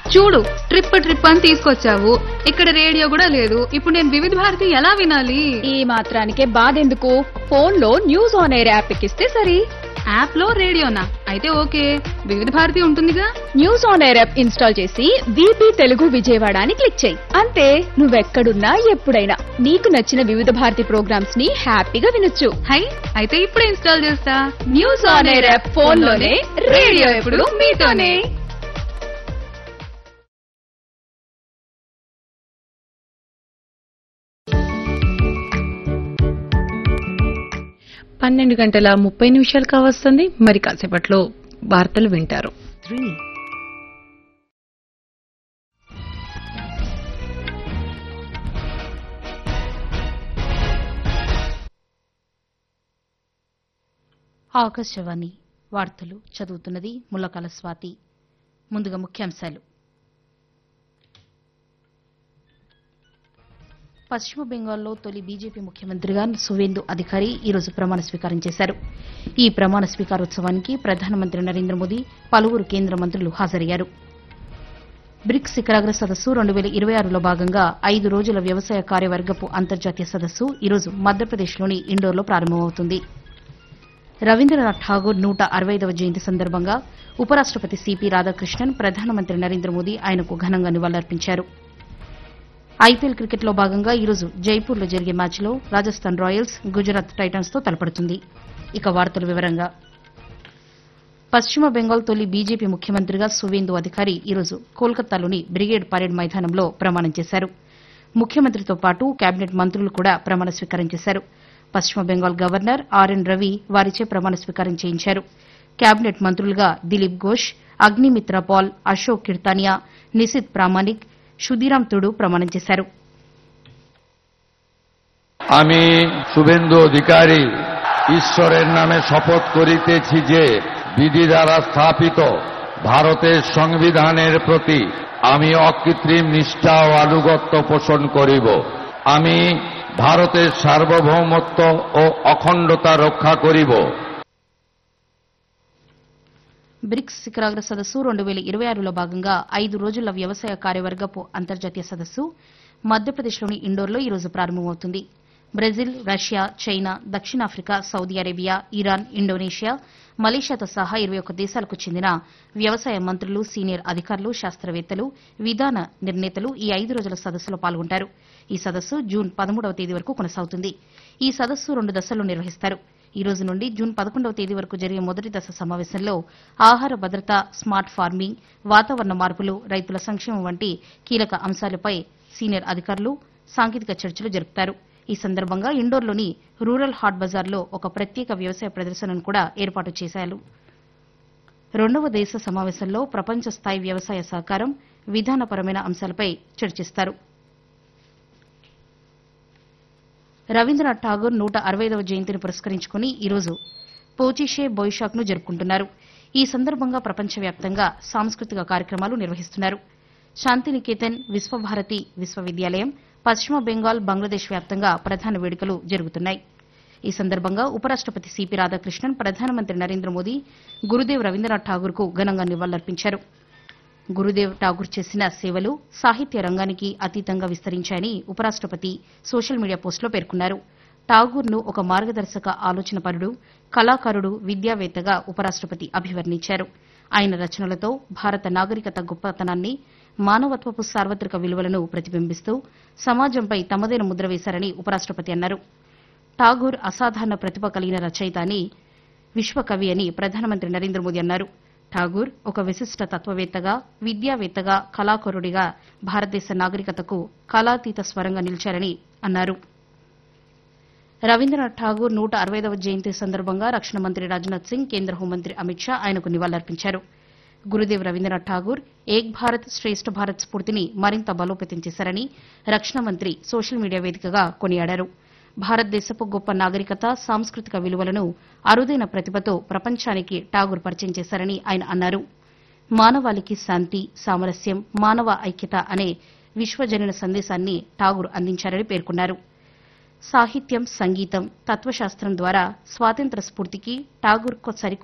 చూడు trip trip అని తీసుకొచ్చావు ఇక్కడ రేడియో కూడా లేదు ఇప్పుడు నేను వివిధ భారతి ఎలా వినాలి ఈ మాత్రానికే బాధెందుకు ఫోన్ లో న్యూస్ ఆన్ ఎయిర్ యాప్ ఎక్కిస్తే సరి యాప్ లో రేడియోనా అయితే ఓకే వివిధ భారతి ఉంటుందిగా news on air app install చేసి వీపీ తెలుగు విజయవాడ అని క్లిక్ చేయి అంతే నువ్వెక్కడున్నా ఎప్పుడైనా నీకు నచ్చిన వివిధ భారతి ప్రోగ్రామ్స్ ని హ్యాపీగా వినొచ్చు హై అయితే ఇప్పుడే ఇన్స్టాల్ చేస్తా news on air app phone లోనే రేడియో ఎప్పుడు మీతోనే పన్నెండు గంటల ముప్పై నిమిషాలు కావస్తుంది మరి కాసేపట్లో వార్తలు వింటారు ఆకాశవాణి వార్తలు చదువుతున్నది ముల్లకాల స్వాతి ముందుగా ముఖ్యాంశాలు పశ్చిమ బెంగాల్లో తొలి బీజేపీ ముఖ్యమంత్రిగా సువేందు అధికారి ఈరోజు ప్రమాణ స్వీకారం చేశారు ఈ ప్రమాణ స్వీకారోత్సవానికి ప్రధానమంత్రి నరేంద్ర మోదీ పలువురు కేంద్ర మంత్రులు హాజరయ్యారు బ్రిక్స్ శిఖరాగ్ర సదస్సు రెండు వేల ఇరవై ఆరులో భాగంగా ఐదు రోజుల వ్యవసాయ కార్యవర్గపు అంతర్జాతీయ సదస్సు ఈరోజు మధ్యప్రదేశ్లోని ఇండోర్లో ప్రారంభమవుతుంది రవీంద్రనాథ్ ఠాగూర్ నూట అరవైదవ జయంతి సందర్భంగా ఉపరాష్టపతి సిపి రాధాకృష్ణన్ ప్రధానమంత్రి నరేంద్ర మోదీ ఆయనకు ఘనంగా నివాళులర్పించారు ఐపీఎల్ క్రికెట్లో భాగంగా ఈరోజు జైపూర్లో జరిగే మ్యాచ్లో రాజస్థాన్ రాయల్స్ గుజరాత్ టైటన్స్ తో తలపడుతుంది ఇక వార్తల వివరంగా పశ్చిమ బెంగాల్ తొలి బీజేపీ ముఖ్యమంత్రిగా సువేందు అధికారి ఈరోజు కోల్కతాలోని బ్రిగేడ్ పరేడ్ మైదానంలో ప్రమాణం చేశారు ముఖ్యమంత్రితో పాటు కేబినెట్ మంత్రులు కూడా ప్రమాణ స్వీకారం చేశారు పశ్చిమ బెంగాల్ గవర్నర్ ఆర్ఎన్ రవి వారిచే ప్రమాణ స్వీకారం చేయించారు కేబినెట్ మంత్రులుగా దిలీప్ ఘోష్ అగ్నిమిత్ర పాల్ అశోక్ కిర్తానియా నిశిత్ ప్రామాణిక్ সুদিরাম তুডু প্রমাণ చేశారు আমি শুভেন্দু অধিকারী ঈশ্বরের নামে শপথ করিতেছি যে বিধি দ্বারা স্থাপিত ভারতের সংবিধানের প্রতি আমি অকৃত্রিম নিষ্ঠা ও আনুগত্য পোষণ করিব আমি ভারতের সার্বভৌমত্ব ও অখণ্ডতা রক্ষা করিব బ్రిక్స్ శిఖరాగ్ర సదస్సు రెండు వేల ఇరవై ఆరులో భాగంగా ఐదు రోజుల వ్యవసాయ కార్యవర్గపు అంతర్జాతీయ సదస్సు మధ్యప్రదేశ్లోని ఇండోర్లో ఈరోజు ప్రారంభమవుతుంది బ్రెజిల్ రష్యా చైనా దక్షిణాఫ్రికా సౌదీ అరేబియా ఇరాన్ ఇండోనేషియా మలేషియాతో సహా ఇరవై ఒక్క దేశాలకు చెందిన వ్యవసాయ మంత్రులు సీనియర్ అధికారులు శాస్త్రవేత్తలు విధాన నిర్ణేతలు ఈ ఐదు రోజుల సదస్సులో పాల్గొంటారు ఈ సదస్సు జూన్ పదమూడవ తేదీ వరకు కొనసాగుతుంది ఈ సదస్సు రెండు దశల్లో నిర్వహిస్తారు ఈ రోజు నుండి జూన్ పదకొండవ తేదీ వరకు జరిగే మొదటి దశ సమావేశంలో ఆహార భద్రత స్మార్ట్ ఫార్మింగ్ వాతావరణ మార్పులు రైతుల సంక్షేమం వంటి కీలక అంశాలపై సీనియర్ అధికారులు సాంకేతిక చర్చలు జరుపుతారు ఈ సందర్భంగా ఇండోర్లోని రూరల్ హాట్ బజార్లో ఒక ప్రత్యేక వ్యవసాయ ప్రదర్శనను కూడా ఏర్పాటు చేశారు రెండవ దేశ సమావేశంలో ప్రపంచ స్థాయి వ్యవసాయ సహకారం విధానపరమైన అంశాలపై చర్చిస్తారు రవీంద్రనాథ్ ఠాగూర్ నూట అరవైదవ జయంతిని పురస్కరించుకుని ఈరోజు పోచిషే బొయిషాక్ ను జరుపుకుంటున్నారు ఈ సందర్భంగా ప్రపంచవ్యాప్తంగా సాంస్కృతిక కార్యక్రమాలు నిర్వహిస్తున్నారు శాంతినికేతన్ విశ్వభారతి విశ్వవిద్యాలయం పశ్చిమ బెంగాల్ బంగ్లాదేశ్ వ్యాప్తంగా ప్రధాన వేడుకలు జరుగుతున్నాయి ఈ సందర్భంగా ఉపరాష్టపతి సిపి రాధాకృష్ణన్ ప్రధానమంత్రి నరేంద్ర మోదీ గురుదేవ్ రవీంద్రనాథ్ ఠాగూర్ కు ఘనంగా నివాళులర్పించారు గురుదేవ్ ఠాగూర్ చేసిన సేవలు సాహిత్య రంగానికి అతీతంగా విస్తరించాయని ఉపరాష్టపతి సోషల్ మీడియా పోస్టులో పేర్కొన్నారు ఠాగూర్ను ఒక మార్గదర్శక ఆలోచనపరుడు కళాకారుడు విద్యావేత్తగా ఉపరాష్టపతి అభివర్ణించారు ఆయన రచనలతో భారత నాగరికత గొప్పతనాన్ని మానవత్వపు సార్వత్రిక విలువలను ప్రతిబింబిస్తూ సమాజంపై తమదైన ముద్ర వేశారని ఉపరాష్టపతి అన్నారు ఠాగూర్ అసాధారణ ప్రతిభ కలిగిన రచయిత అని విశ్వకవి అని ప్రధానమంత్రి నరేంద్ర మోదీ అన్నారు ఠాగూర్ ఒక విశిష్ట తత్వవేత్తగా విద్యావేత్తగా కళాకారుడిగా భారతదేశ నాగరికతకు కళాతీత స్వరంగా నిలిచారని అన్నారు రవీంద్రనాథ్ ఠాగూర్ నూట అరవైదవ జయంతి సందర్భంగా రక్షణ మంత్రి రాజ్నాథ్ సింగ్ కేంద్ర హోంమంత్రి అమిత్ షా ఆయనకు నివాళులర్పించారు గురుదేవ్ రవీంద్రనాథ్ ఠాగూర్ ఏక్ భారత్ శ్రేష్ఠ భారత్ స్ఫూర్తిని మరింత బలోపేతం చేశారని రక్షణ మంత్రి సోషల్ మీడియా వేదికగా కొనియాడారు భారతదేశపు గొప్ప నాగరికత సాంస్కృతిక విలువలను అరుదైన ప్రతిభతో ప్రపంచానికి ఠాగూర్ పరిచయం చేశారని ఆయన అన్నారు మానవాళికి శాంతి సామరస్యం మానవ ఐక్యత అనే విశ్వజనీన సందేశాన్ని ఠాగూర్ అందించారని పేర్కొన్నారు సాహిత్యం సంగీతం తత్వశాస్త్రం ద్వారా స్వాతంత్ర స్ఫూర్తికి ఠాగూర్ సరికొత్త